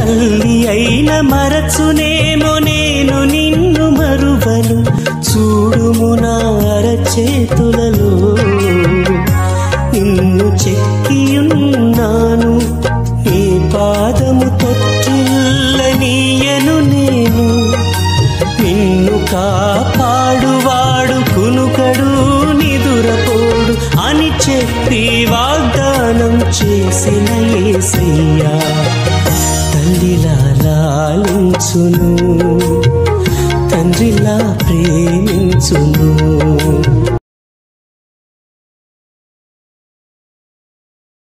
తల్లి అయిన మరచునేమో నేను నిన్ను మరువను చూడుము నా అరచేతులలో నిన్ను చెక్కియున్నాను నీ పాదము తొట్టిల్లనీయను నేను నిన్ను కాపాడువాడు కునుకడు నిదురపోడు అని చెప్పి వాగ్దానం చేసిన ఏసయ్యా తల్లిలా లాలించును తండ్రిలా ప్రేమించును